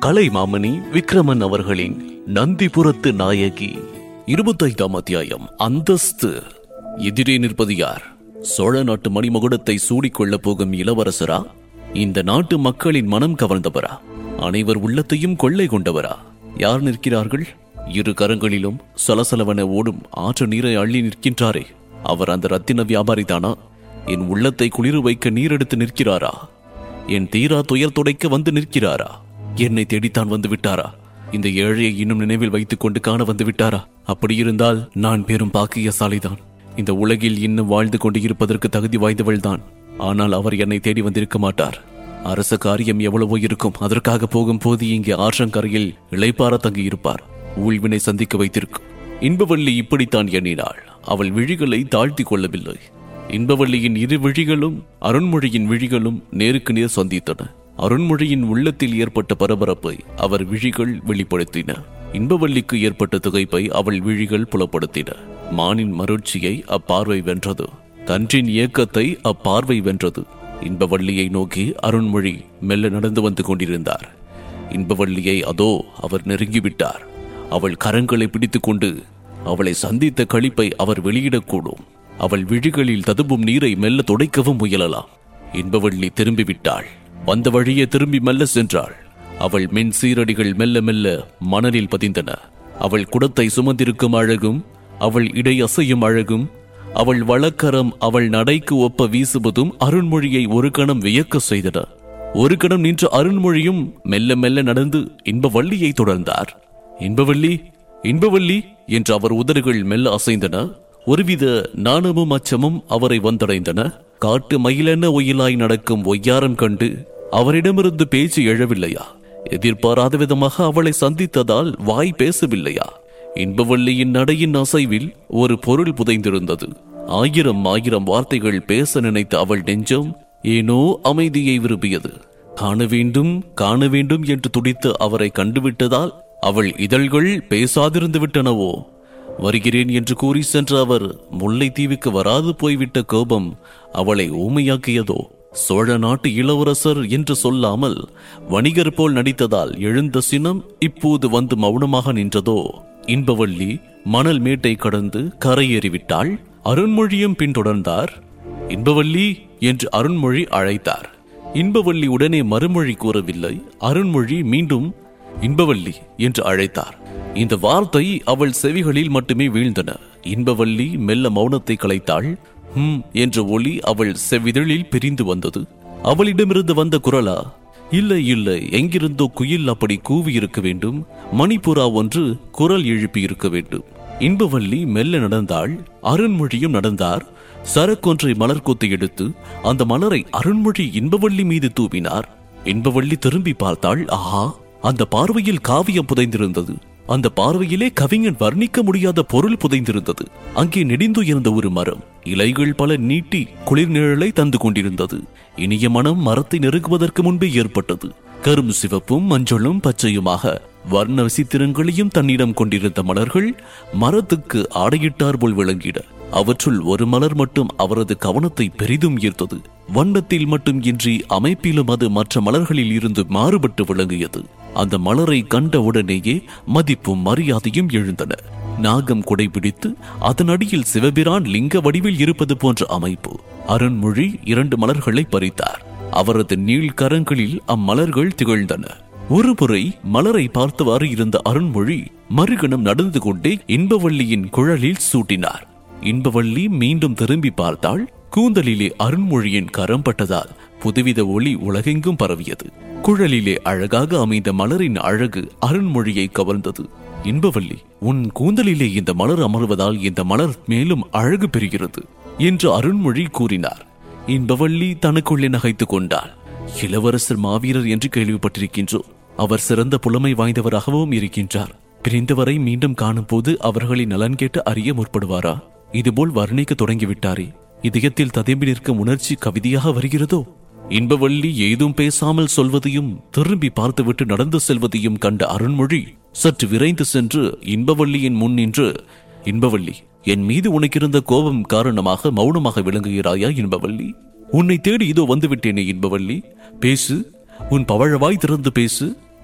கலைமாமணி விக்ரமன் அவர்களின் நந்திபுரத்து நாயகி இருபத்தைந்தாம் அத்தியாயம் அந்தஸ்து எதிரே நிற்பது யார் சோழ நாட்டு மணிமகுடத்தை சூடிக்கொள்ளப் போகும் இளவரசரா இந்த நாட்டு மக்களின் மனம் கவர்ந்தவரா அனைவர் உள்ளத்தையும் கொள்ளை கொண்டவரா யார் நிற்கிறார்கள் இரு கரங்களிலும் சலசலவென ஓடும் ஆற்று நீரை அள்ளி நிற்கின்றாரே அவர் அந்த ரத்தின வியாபாரி தானா என் உள்ளத்தை குளிர வைக்க நீரெடுத்து நிற்கிறாரா என் தீரா துயர் துடைக்க வந்து நிற்கிறாரா என்னை தேடித்தான் வந்து விட்டாரா இந்த ஏழையை இன்னும் நினைவில் வைத்துக் கொண்டு காண வந்து விட்டாரா அப்படி இருந்தால் நான் பெரும் பாக்கியசாலிதான் இந்த உலகில் இன்னும் வாழ்ந்து கொண்டு இருப்பதற்கு தகுதி வாய்ந்தவள்தான் ஆனால் அவர் என்னை தேடி வந்திருக்க மாட்டார் அரச காரியம் எவ்வளவோ இருக்கும் அதற்காக போகும்போது இங்கே ஆற்றங்கரையில் இளைப்பார தங்கியிருப்பார் ஊழ்வினை சந்திக்க வைத்திருக்கும் இன்பவள்ளி இப்படித்தான் எண்ணினாள் அவள் விழிகளை தாழ்த்தி கொள்ளவில்லை இன்பவள்ளியின் இரு விழிகளும் அருண்மொழியின் விழிகளும் நேருக்கு நேர் சந்தித்தன அருண்மொழியின் உள்ளத்தில் ஏற்பட்ட பரபரப்பை அவர் விழிகள் வெளிப்படுத்தின இன்பவள்ளிக்கு ஏற்பட்ட திகைப்பை அவள் விழிகள் புலப்படுத்தின மானின் மருட்சியை அப்பார்வை வென்றது கன்றின் இயக்கத்தை அப்பார்வை வென்றது இன்பவள்ளியை நோக்கி அருண்மொழி மெல்ல நடந்து வந்து கொண்டிருந்தார் இன்பவள்ளியை அதோ அவர் நெருங்கிவிட்டார் அவள் கரங்களை பிடித்துக்கொண்டு அவளை சந்தித்த களிப்பை அவர் வெளியிடக்கூடும் அவள் விழிகளில் ததும்பும் நீரை மெல்ல துடைக்கவும் முயலலாம் இன்பவள்ளி திரும்பிவிட்டாள் வந்த வழியே திரும்பி மெல்ல சென்றாள் அவள் மென் சீரடிகள் மெல்ல மெல்ல மணலில் பதிந்தன அவள் குடத்தை சுமந்திருக்கும் அழகும் அவள் இடை அசையும் அழகும் அவள் வழக்கரம் அவள் நடைக்கு ஒப்ப வீசுவதும் அருண்மொழியை ஒரு கணம் வியக்க செய்தன ஒரு கணம் நின்ற அருண்மொழியும் மெல்ல மெல்ல நடந்து இன்பவள்ளியை தொடர்ந்தார் இன்பவள்ளி இன்பவள்ளி என்று அவர் உதடுகள் மெல்ல அசைந்தன ஒருவித நாணமும் அச்சமும் அவரை வந்தடைந்தன காட்டு மயிலென ஒயிலாய் நடக்கும் ஒய்யாரம் கண்டு அவரிடமிருந்து பேச்சு எழவில்லையா எதிர்பாராத விதமாக அவளை சந்தித்ததால் வாய் பேசவில்லையா இன்பவள்ளியின் நடையின் அசைவில் ஒரு பொருள் புதைந்திருந்தது ஆயிரம் ஆயிரம் வார்த்தைகள் பேச நினைத்த அவள் நெஞ்சம் ஏனோ அமைதியை விரும்பியது காண வேண்டும் காண வேண்டும் என்று துடித்து அவரை கண்டுவிட்டதால் அவள் இதழ்கள் பேசாதிருந்து விட்டனவோ வருகிறேன் என்று கூறி சென்ற அவர் முல்லைத்தீவுக்கு வராது போய்விட்ட கோபம் அவளை ஊமையாக்கியதோ சோழ நாட்டு இளவரசர் என்று சொல்லாமல் வணிகர் போல் நடித்ததால் எழுந்த சினம் இப்போது வந்து மௌனமாக நின்றதோ இன்பவள்ளி மணல் மேட்டை கடந்து கரையேறிவிட்டாள் அருண்மொழியும் பின்தொடர்ந்தார் இன்பவள்ளி என்று அருண்மொழி அழைத்தார் இன்பவள்ளி உடனே மறுமொழி கூறவில்லை அருண்மொழி மீண்டும் இன்பவள்ளி என்று அழைத்தார் இந்த வார்த்தை அவள் செவிகளில் மட்டுமே வீழ்ந்தன இன்பவள்ளி மெல்ல மௌனத்தை கலைத்தாள் ஹம் என்ற ஒளி அவள் செவிதழில் பிரிந்து வந்தது அவளிடமிருந்து வந்த குரலா இல்லை இல்லை எங்கிருந்தோ குயில் அப்படி கூவி இருக்க வேண்டும் மணிப்புறா ஒன்று குரல் எழுப்பி இருக்க வேண்டும் இன்பவள்ளி மெல்ல நடந்தாள் அருண்மொழியும் நடந்தார் சரக்கொன்றை மலர் கொத்து எடுத்து அந்த மலரை அருண்மொழி இன்பவள்ளி மீது தூவினார் இன்பவள்ளி திரும்பி பார்த்தாள் ஆஹா அந்த பார்வையில் காவியம் புதைந்திருந்தது அந்த பார்வையிலே கவிஞன் வர்ணிக்க முடியாத பொருள் புதைந்திருந்தது அங்கே நெடிந்துயர்ந்த ஒரு மரம் இலைகள் பல நீட்டி குளிர் நிழலை தந்து கொண்டிருந்தது இனிய மனம் மரத்தை நெருங்குவதற்கு முன்பே ஏற்பட்டது கரும் சிவப்பும் மஞ்சளும் பச்சையுமாக வர்ண விசித்திரங்களையும் தன்னிடம் கொண்டிருந்த மலர்கள் மரத்துக்கு ஆடையிட்டார் போல் விளங்கிட அவற்றுள் ஒரு மலர் மட்டும் அவரது கவனத்தை பெரிதும் ஈர்த்தது வண்ணத்தில் மட்டும் இன்றி அமைப்பிலும் அது மற்ற மலர்களில் இருந்து மாறுபட்டு விளங்கியது அந்த மலரை கண்ட உடனேயே மதிப்பும் மரியாதையும் எழுந்தன நாகம் குடைபிடித்து அதன் அடியில் சிவபிரான் லிங்க வடிவில் இருப்பது போன்ற அமைப்பு அருண்மொழி இரண்டு மலர்களை பறித்தார் அவரது நீள் கரங்களில் அம்மலர்கள் திகழ்ந்தன ஒருமுறை மலரை பார்த்தவாறு இருந்த அருண்மொழி மறுகணம் நடந்து கொண்டே இன்பவள்ளியின் குழலில் சூட்டினார் இன்பவள்ளி மீண்டும் திரும்பி பார்த்தாள் கூந்தலிலே அருண்மொழியின் கரம் பட்டதால் புதுவித ஒளி உலகெங்கும் பரவியது குழலிலே அழகாக அமைந்த மலரின் அழகு அருண்மொழியை கவர்ந்தது இன்பவள்ளி உன் கூந்தலிலே இந்த மலர் அமர்வதால் இந்த மலர் மேலும் அழகு பெறுகிறது என்று அருண்மொழி கூறினார் இன்பவள்ளி தனக்குள்ளே நகைத்துக் கொண்டாள் இளவரசர் மாவீரர் என்று கேள்விப்பட்டிருக்கின்றோம் அவர் சிறந்த புலமை வாய்ந்தவராகவும் இருக்கின்றார் பிரிந்தவரை மீண்டும் காணும் போது அவர்களின் நலன் கேட்டு அறிய முற்படுவாரா இதுபோல் வர்ணிக்க தொடங்கிவிட்டாரே இதயத்தில் ததும்பி நிற்கும் உணர்ச்சி கவிதையாக வருகிறதோ இன்பவள்ளி ஏதும் பேசாமல் சொல்வதையும் திரும்பி பார்த்துவிட்டு நடந்து செல்வதையும் கண்ட அருண்மொழி சற்று விரைந்து சென்று இன்பவள்ளியின் முன் நின்று இன்பவள்ளி என் மீது உனக்கிருந்த கோபம் காரணமாக மௌனமாக விளங்குகிறாயா இன்பவள்ளி உன்னை தேடி இதோ வந்துவிட்டேனே இன்பவள்ளி பேசு உன் பவழவாய் திறந்து பேசு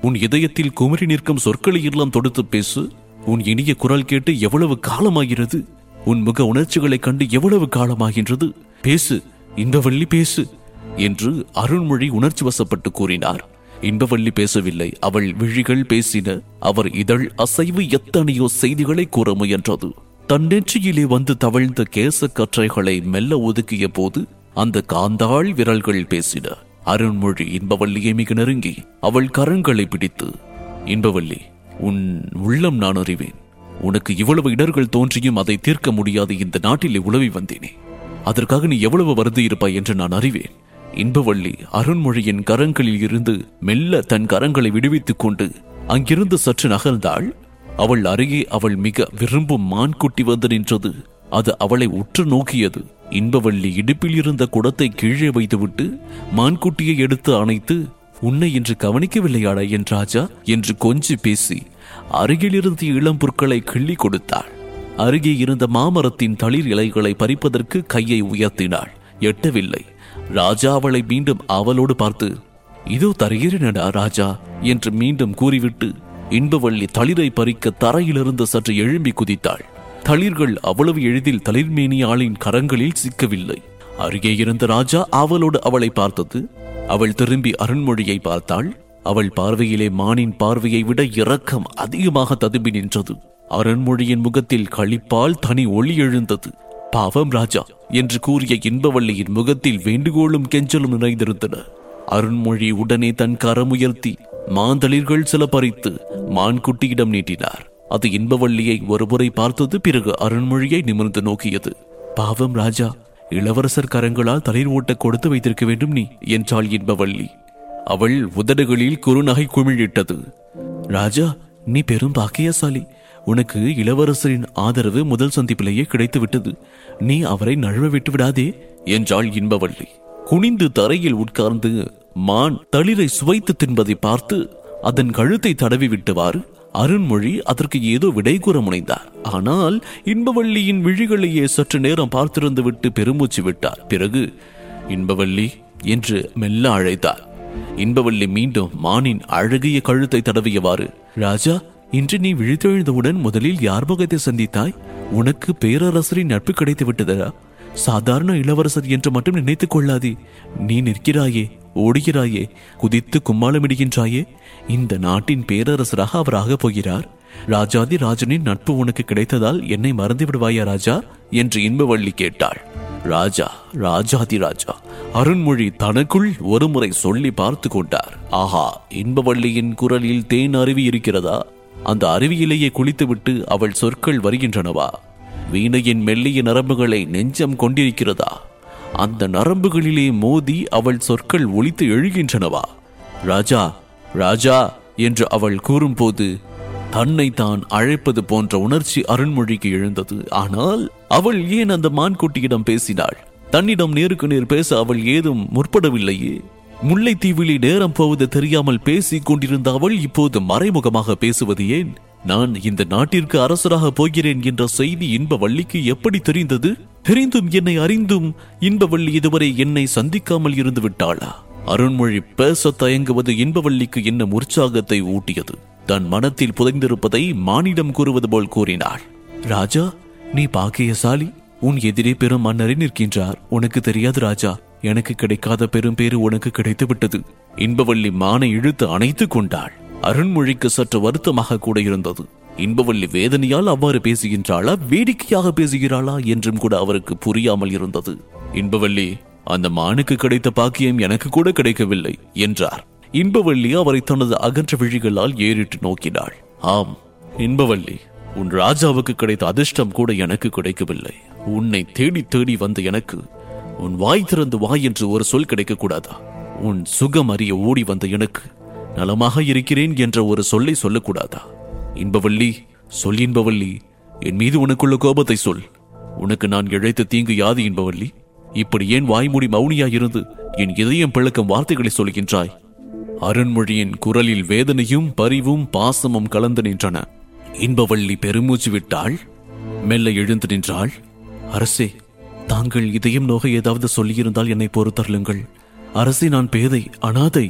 உன் இதயத்தில் குமரி நிற்கும் சொற்களை எல்லாம் தொடுத்து பேசு உன் இனிய குரல் கேட்டு எவ்வளவு காலமாகிறது உன் முக உணர்ச்சிகளைக் கண்டு எவ்வளவு காலமாகின்றது பேசு இன்பவள்ளி பேசு என்று அருண்மொழி உணர்ச்சி வசப்பட்டு கூறினார் இன்பவள்ளி பேசவில்லை அவள் விழிகள் பேசின அவர் இதழ் அசைவு எத்தனையோ செய்திகளை கூற முயன்றது தன் நெற்றியிலே வந்து தவழ்ந்த கேச கற்றைகளை மெல்ல ஒதுக்கிய போது அந்த காந்தாள் விரல்கள் பேசின அருண்மொழி இன்பவல்லியை மிக நெருங்கி அவள் கரங்களை பிடித்து இன்பவல்லி உன் உள்ளம் நான் அறிவேன் உனக்கு இவ்வளவு இடர்கள் தோன்றியும் அதை தீர்க்க முடியாது இந்த நாட்டிலே உழவி வந்தேனே அதற்காக நீ எவ்வளவு வருந்தி இருப்பாய் என்று நான் அறிவேன் இன்பவள்ளி அருண்மொழியின் கரங்களில் இருந்து மெல்ல தன் கரங்களை விடுவித்துக் கொண்டு அங்கிருந்து சற்று நகர்ந்தாள் அவள் அருகே அவள் மிக விரும்பும் மான் குட்டி வந்து நின்றது அது அவளை உற்று நோக்கியது இன்பவள்ளி இடுப்பில் இருந்த குடத்தை கீழே வைத்துவிட்டு மான்குட்டியை எடுத்து அணைத்து உன்னை இன்று கவனிக்கவில்லையாடா என் ராஜா என்று கொஞ்சி பேசி அருகில் இருந்த இளம் புற்களை கிள்ளி கொடுத்தாள் அருகே இருந்த மாமரத்தின் தளிர் இலைகளை பறிப்பதற்கு கையை உயர்த்தினாள் எட்டவில்லை ராஜா அவளை மீண்டும் அவளோடு பார்த்து இதோ தருகிறேனடா ராஜா என்று மீண்டும் கூறிவிட்டு இன்பவள்ளி தளிரை பறிக்க தரையிலிருந்து சற்று எழும்பி குதித்தாள் தளிர்கள் அவ்வளவு எளிதில் தளிர்மேனி ஆளின் கரங்களில் சிக்கவில்லை அருகே இருந்த ராஜா அவளோடு அவளை பார்த்தது அவள் திரும்பி அருண்மொழியை பார்த்தாள் அவள் பார்வையிலே மானின் பார்வையை விட இரக்கம் அதிகமாக ததும்பி நின்றது அருண்மொழியின் முகத்தில் களிப்பால் தனி ஒளி எழுந்தது பாவம் ராஜா என்று கூறிய இன்பவள்ளியின் முகத்தில் வேண்டுகோளும் கெஞ்சலும் நிறைந்திருந்தன அருண்மொழி உடனே தன் கரமுயர்த்தி மாந்தளிர்கள் சில பறித்து மான்குட்டியிடம் நீட்டினார் அது இன்பவள்ளியை ஒருமுறை பார்த்தது பிறகு அருண்மொழியை நிமிர்ந்து நோக்கியது பாவம் ராஜா இளவரசர் கரங்களால் தளிர் ஓட்ட கொடுத்து வைத்திருக்க வேண்டும் நீ என்றாள் இன்பவள்ளி அவள் உதடுகளில் குறுநகை குமிழிட்டது ராஜா நீ பெரும் பாக்கியசாலி உனக்கு இளவரசரின் ஆதரவு முதல் சந்திப்பிலேயே கிடைத்து விட்டது நீ அவரை நழுவ விட்டு விடாதே என்றாள் இன்பவள்ளி குனிந்து தரையில் உட்கார்ந்து மான் தளிரை சுவைத்து தின்பதை பார்த்து அதன் கழுத்தை தடவி விட்டவாறு அருண்மொழி அதற்கு ஏதோ விடை கூற முனைந்தார் ஆனால் இன்பவள்ளியின் விழிகளையே சற்று நேரம் பார்த்திருந்து விட்டு பெருமூச்சு விட்டார் பிறகு இன்பவள்ளி என்று மெல்ல அழைத்தார் இன்பவள்ளி மீண்டும் மானின் அழகிய கழுத்தை தடவியவாறு ராஜா இன்று நீ விழித்தெழுந்தவுடன் முதலில் யார் முகத்தை சந்தித்தாய் உனக்கு பேரரசரின் நட்பு கிடைத்து விட்டதா சாதாரண இளவரசர் என்று மட்டும் நினைத்துக் கொள்ளாதே நீ நிற்கிறாயே ஓடுகிறாயே குதித்து கும்மாளமிடுகின்றாயே இந்த நாட்டின் பேரரசராக அவர் ஆகப் போகிறார் ராஜாதி ராஜனின் நட்பு உனக்கு கிடைத்ததால் என்னை மறந்து விடுவாயா ராஜா என்று இன்பவள்ளி கேட்டாள் ராஜா ராஜாதி ராஜா அருண்மொழி தனக்குள் ஒருமுறை சொல்லி பார்த்து கொண்டார் ஆஹா இன்பவள்ளியின் குரலில் தேன் அருவி இருக்கிறதா அந்த அருவியிலேயே குளித்துவிட்டு அவள் சொற்கள் வருகின்றனவா வீணையின் மெல்லிய நரம்புகளை நெஞ்சம் கொண்டிருக்கிறதா அந்த நரம்புகளிலே மோதி அவள் சொற்கள் ஒலித்து எழுகின்றனவா ராஜா ராஜா என்று அவள் கூறும்போது தன்னை தான் அழைப்பது போன்ற உணர்ச்சி அருண்மொழிக்கு எழுந்தது ஆனால் அவள் ஏன் அந்த மான்குட்டியிடம் பேசினாள் தன்னிடம் நேருக்கு நேர் பேச அவள் ஏதும் முற்படவில்லையே முல்லைத்தீவிலே நேரம் போவது தெரியாமல் பேசிக் கொண்டிருந்த அவள் இப்போது மறைமுகமாக பேசுவது ஏன் நான் இந்த நாட்டிற்கு அரசராக போகிறேன் என்ற செய்தி இன்பவள்ளிக்கு எப்படி தெரிந்தது தெரிந்தும் என்னை அறிந்தும் இன்பவள்ளி இதுவரை என்னை சந்திக்காமல் இருந்து விட்டாளா அருண்மொழி பேச தயங்குவது இன்பவள்ளிக்கு இன்னும் உற்சாகத்தை ஊட்டியது தன் மனத்தில் புதைந்திருப்பதை மானிடம் கூறுவது போல் கூறினாள் ராஜா நீ பாக்கியசாலி உன் எதிரே பெரும் மன்னரை நிற்கின்றார் உனக்கு தெரியாது ராஜா எனக்கு கிடைக்காத பெரும் பேரு உனக்கு கிடைத்து விட்டது இன்பவள்ளி மானை இழுத்து அணைத்துக் கொண்டாள் அருண்மொழிக்கு சற்று வருத்தமாக கூட இருந்தது இன்பவள்ளி வேதனையால் அவ்வாறு பேசுகின்றாளா வேடிக்கையாக பேசுகிறாளா என்றும் கூட அவருக்கு புரியாமல் இருந்தது இன்பவள்ளி அந்த மானுக்கு கிடைத்த பாக்கியம் எனக்கு கூட கிடைக்கவில்லை என்றார் இன்பவள்ளி அவரை தனது அகன்ற விழிகளால் ஏறிட்டு நோக்கினாள் ஆம் இன்பவள்ளி உன் ராஜாவுக்கு கிடைத்த அதிர்ஷ்டம் கூட எனக்கு கிடைக்கவில்லை உன்னை தேடி தேடி வந்த எனக்கு உன் வாய் திறந்து வாய் என்று ஒரு சொல் கிடைக்க கூடாதா உன் சுகம் அறிய ஓடி வந்த எனக்கு நலமாக இருக்கிறேன் என்ற ஒரு சொல்லை சொல்லக்கூடாதா இன்பவள்ளி சொல் இன்பவள்ளி என் மீது உனக்குள்ள கோபத்தை சொல் உனக்கு நான் இழைத்த தீங்கு யாது இன்பவள்ளி இப்படி ஏன் வாய்மூடி மௌனியாயிருந்து என் இதயம் பிளக்கும் வார்த்தைகளை சொல்கின்றாய் அருண்மொழியின் குரலில் வேதனையும் பரிவும் பாசமும் கலந்து நின்றன இன்பவள்ளி பெருமூச்சு விட்டாள் மெல்ல எழுந்து நின்றாள் அரசே தாங்கள் இதயம் நோக ஏதாவது சொல்லியிருந்தால் என்னை பொறுத்தருளுங்கள் அரசே நான் பேதை அனாதை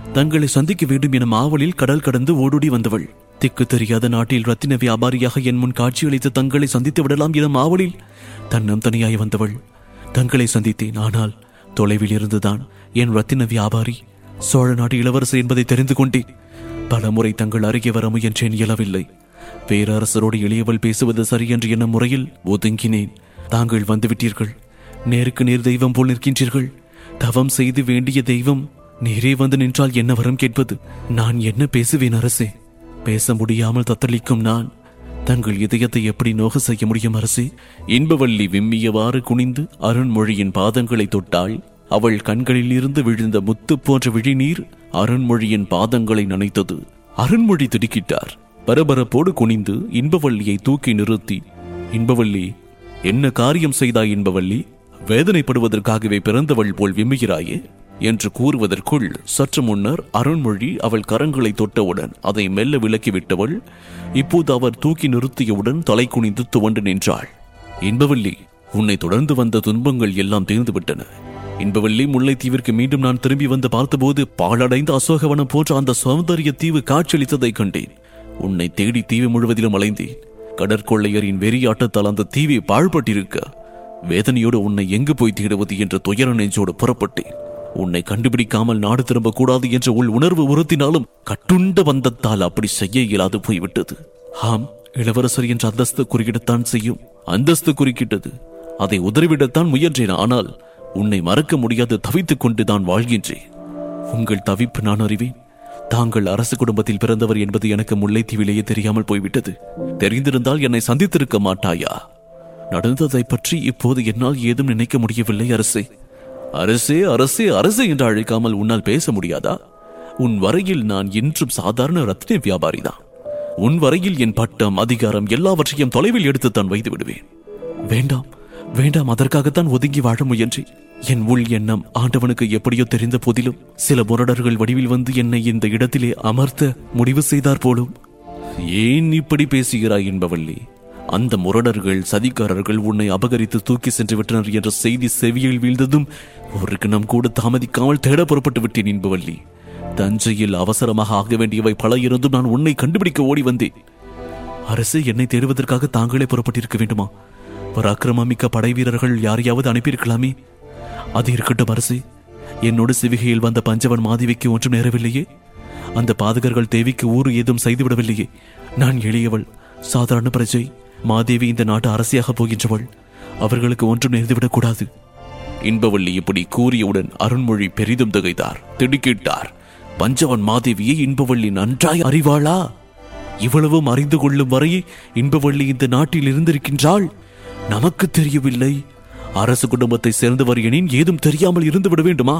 தங்களை சந்திக்க வேண்டும் என ஆவலில் கடல் கடந்து ஓடோடி வந்தவள் திக்கு தெரியாத நாட்டில் ரத்தின வியாபாரியாக என் முன் காட்சியளித்து தங்களை சந்தித்து விடலாம் என ஆவலில் தன்னம் தனியாய் வந்தவள் தங்களை சந்தித்தேன் ஆனால் தொலைவில் இருந்துதான் என் ரத்தின வியாபாரி சோழ நாட்டு இளவரசர் என்பதை தெரிந்து கொண்டேன் பலமுறை தங்கள் அருகே வர முயன்றேன் இயலவில்லை பேரரசரோடு எளியவள் பேசுவது சரியென்று என முறையில் ஒதுங்கினேன் தாங்கள் வந்துவிட்டீர்கள் நேருக்கு நேர் தெய்வம் போல் நிற்கின்றீர்கள் தவம் செய்து வேண்டிய தெய்வம் நேரே வந்து நின்றால் என்ன வரம் கேட்பது நான் என்ன பேசுவேன் அரசே பேச முடியாமல் தத்தளிக்கும் நான் தங்கள் இதயத்தை எப்படி நோக செய்ய முடியும் அரசே இன்பவள்ளி விம்மியவாறு குனிந்து அருண்மொழியின் பாதங்களை தொட்டாள் அவள் கண்களில் இருந்து விழுந்த முத்து போன்ற விழிநீர் அருண்மொழியின் பாதங்களை நனைத்தது அருண்மொழி திடுக்கிட்டார் பரபரப்போடு குனிந்து இன்பவள்ளியை தூக்கி நிறுத்தி இன்பவள்ளி என்ன காரியம் செய்தாய் இன்பவள்ளி வேதனைப்படுவதற்காகவே பிறந்தவள் போல் விம்முகிறாயே என்று கூறுவதற்குள் சற்று முன்னர் அருண்மொழி அவள் கரங்களை தொட்டவுடன் அதை மெல்ல விலக்கிவிட்டவள் இப்போது அவர் தூக்கி நிறுத்தியவுடன் தலை குனிந்து துவண்டு நின்றாள் இன்பவல்லி உன்னை தொடர்ந்து வந்த துன்பங்கள் எல்லாம் தீர்ந்து விட்டன இன்பவல்லி முல்லைத்தீவிற்கு மீண்டும் நான் திரும்பி வந்து பார்த்தபோது பாழடைந்த அசோகவனம் போன்ற அந்த சௌந்தரிய தீவு காட்சியளித்ததை கண்டேன் உன்னை தேடி தீவு முழுவதிலும் அலைந்தேன் கடற்கொள்ளையரின் வெறியாட்டத்தால் அந்த தீவை பாழ்பட்டிருக்க வேதனையோடு உன்னை எங்கு போய் தேடுவது என்ற துயர நெஞ்சோடு புறப்பட்டேன் உன்னை கண்டுபிடிக்காமல் நாடு திரும்ப கூடாது என்ற உள் உணர்வு உறுத்தினாலும் கட்டுண்ட பந்தத்தால் அப்படி செய்ய இயலாது போய்விட்டது ஆம் இளவரசர் என்ற அந்தஸ்து குறுக்கிடத்தான் செய்யும் அந்தஸ்து குறுக்கிட்டது அதை உதறிவிடத்தான் முயன்றேன் ஆனால் உன்னை மறக்க முடியாது தவித்துக் கொண்டு தான் வாழ்கின்றேன் உங்கள் தவிப்பு நான் அறிவேன் தாங்கள் அரசு குடும்பத்தில் பிறந்தவர் என்பது எனக்கு முல்லைத்தீவிலேயே தெரியாமல் போய்விட்டது தெரிந்திருந்தால் என்னை சந்தித்திருக்க மாட்டாயா நடந்ததை பற்றி இப்போது என்னால் ஏதும் நினைக்க முடியவில்லை அரசே அரசே அரசே அரசே என்று அழைக்காமல் உன்னால் பேச முடியாதா உன் வரையில் நான் இன்றும் சாதாரண ரத்ன வியாபாரிதான் உன் வரையில் என் பட்டம் அதிகாரம் எல்லாவற்றையும் தொலைவில் எடுத்து தான் வைத்து விடுவேன் வேண்டாம் வேண்டாம் அதற்காகத்தான் ஒதுங்கி வாழ முயன்றேன் என் உள் எண்ணம் ஆண்டவனுக்கு எப்படியோ தெரிந்த போதிலும் சில முரடர்கள் வடிவில் வந்து என்னை இந்த இடத்திலே அமர்த்த முடிவு செய்தார் போலும் ஏன் இப்படி பேசுகிறாய் என்பவள்ளி அந்த முரடர்கள் சதிகாரர்கள் உன்னை அபகரித்து தூக்கி சென்று விட்டனர் என்ற செய்தி செவியில் வீழ்ந்ததும் ஒரு கணம் கூட தாமதிக்காமல் தேட புறப்பட்டு விட்டேன் என்பவள்ளி தஞ்சையில் அவசரமாக ஆக வேண்டியவை பல இருந்தும் நான் உன்னை கண்டுபிடிக்க ஓடி வந்தேன் அரசு என்னை தேடுவதற்காக தாங்களே புறப்பட்டிருக்க வேண்டுமா பராக்கிரமமிக்க படை வீரர்கள் யாரையாவது அனுப்பியிருக்கலாமே அது இருக்கட்டும் அரசே என்னோடு சிவிகையில் வந்த பஞ்சவன் மாதவிக்கு ஒன்றும் நேரவில்லையே அந்த பாதகர்கள் தேவிக்கு ஊறு ஏதும் செய்துவிடவில்லையே நான் எளியவள் சாதாரண பிரஜை மாதேவி இந்த நாட்டு அரசியாக போகின்றவள் அவர்களுக்கு ஒன்றும் நேர்ந்துவிடக் கூடாது இன்பவள்ளி இப்படி கூறியவுடன் அருண்மொழி பெரிதும் திகைத்தார் திடுக்கிட்டார் பஞ்சவன் மாதேவியை இன்பவள்ளி நன்றாய் அறிவாளா இவ்வளவும் அறிந்து கொள்ளும் வரை இன்பவள்ளி இந்த நாட்டில் இருந்திருக்கின்றாள் நமக்கு தெரியவில்லை அரசு குடும்பத்தை சேர்ந்தவர் எனின் ஏதும் தெரியாமல் இருந்து விட வேண்டுமா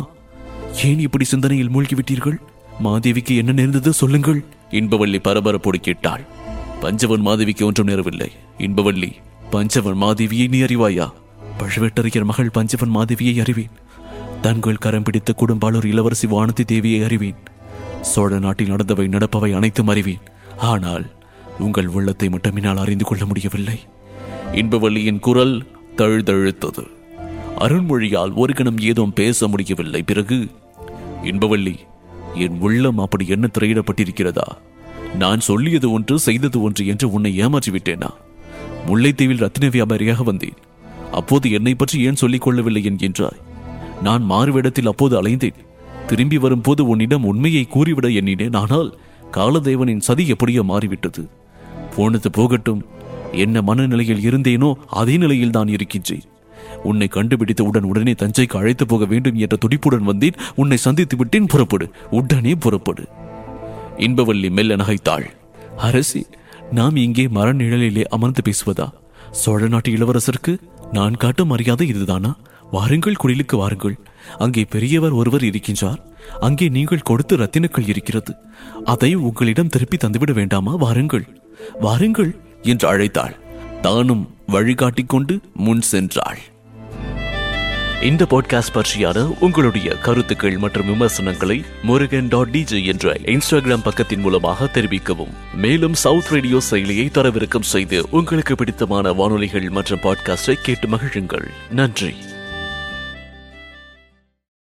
ஏன் இப்படி சிந்தனையில் மூழ்கிவிட்டீர்கள் மாதேவிக்கு என்ன நேர்ந்தது சொல்லுங்கள் இன்பவள்ளி பரபரப்போடு கேட்டாள் பஞ்சவன் மாதேவிக்கு ஒன்றும் நேரவில்லை இன்பவள்ளி பஞ்சவன் மாதேவியை நீ அறிவாயா பழுவேட்டரையர் மகள் பஞ்சவன் மாதேவியை அறிவேன் தங்கள் கரம் பிடித்த குடும்பாளூர் இளவரசி வானதி தேவியை அறிவேன் சோழ நாட்டில் நடந்தவை நடப்பவை அனைத்தும் அறிவேன் ஆனால் உங்கள் உள்ளத்தை மட்டும் என்னால் அறிந்து கொள்ள முடியவில்லை இன்பவள்ளியின் குரல் தழுதழுத்தது அருண்மொழியால் ஒரு கணம் ஏதும் பேச முடியவில்லை பிறகு இன்பவள்ளி என் உள்ளம் அப்படி என்ன திரையிடப்பட்டிருக்கிறதா நான் சொல்லியது ஒன்று செய்தது ஒன்று என்று உன்னை ஏமாற்றி விட்டேனா முல்லைத்தீவில் ரத்தின வியாபாரியாக வந்தேன் அப்போது என்னை பற்றி ஏன் சொல்லிக் கொள்ளவில்லை என்கின்றாய் நான் மாறுவேடத்தில் அப்போது அலைந்தேன் திரும்பி வரும்போது உன்னிடம் உண்மையை கூறிவிட எண்ணினேன் ஆனால் காலதேவனின் சதி எப்படியோ மாறிவிட்டது போனது போகட்டும் என்ன மனநிலையில் இருந்தேனோ அதே நிலையில் தான் இருக்கின்றேன் உன்னை கண்டுபிடித்தவுடன் உடனே தஞ்சைக்கு அழைத்து போக வேண்டும் என்ற துடிப்புடன் வந்தேன் உன்னை சந்தித்து விட்டேன் புறப்படு உடனே புறப்படு இன்பவல்லி மெல்ல நகைத்தாள் அரசி நாம் இங்கே மரநிழலிலே அமர்ந்து பேசுவதா சோழ நாட்டு இளவரசருக்கு நான் காட்டும் மரியாதை இதுதானா வாருங்கள் குடிலுக்கு வாருங்கள் அங்கே பெரியவர் ஒருவர் இருக்கின்றார் அங்கே நீங்கள் கொடுத்த ரத்தினக்கள் இருக்கிறது அதை உங்களிடம் திருப்பி தந்துவிட வேண்டாமா வாருங்கள் வாருங்கள் என்று அழைத்தாள் தானும் வழிகாட்டிக் கொண்டு முன் சென்றாள் இந்த பாட்காஸ்ட் பற்றியான உங்களுடைய கருத்துக்கள் மற்றும் விமர்சனங்களை முருகன் டாட் டிஜே என்ற இன்ஸ்டாகிராம் பக்கத்தின் மூலமாக தெரிவிக்கவும் மேலும் சவுத் ரேடியோ செயலியை தரவிறக்கம் செய்து உங்களுக்கு பிடித்தமான வானொலிகள் மற்றும் பாட்காஸ்டை கேட்டு மகிழுங்கள் நன்றி